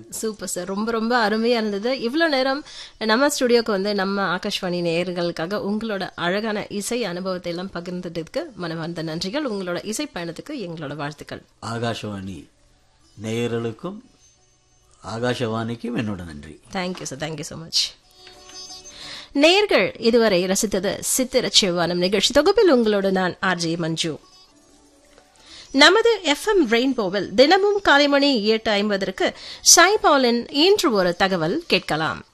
super sir ரொம்ப ரொம்ப அருமையா இருந்தது இவ்வளோ நேரம் நம்ம ஸ்டுடியோக்கு வந்து நம்ம ஆகாஷ்வாணி நேயர்களுக்காக உங்களோட அழகான இசை அனுபவத்தை எல்லாம் பகிர்ந்ததுக்கு மனமார்ந்த நன்றிகள் உங்களோட இசை பயணத்துக்கு எங்களோட வாழ்த்துக்கள் ஆகாஷவாணி நேயர்களுக்கும் ஆகாஷவாணிக்கும் என்னோட நன்றி thank you sir thank you so much நேர்கள் இதுவரை ரசித்தது சித்திர செவ்வானம் நிகழ்ச்சி தொகுப்பில் உங்களோட நான் ஆர்ஜே மஞ்சு நமது எஃப்எம் ரெயின்போவில் தினமும் காலை மணி எட்டு ஐம்பதற்கு சாய்பாலின் இன்று ஒரு தகவல் கேட்கலாம்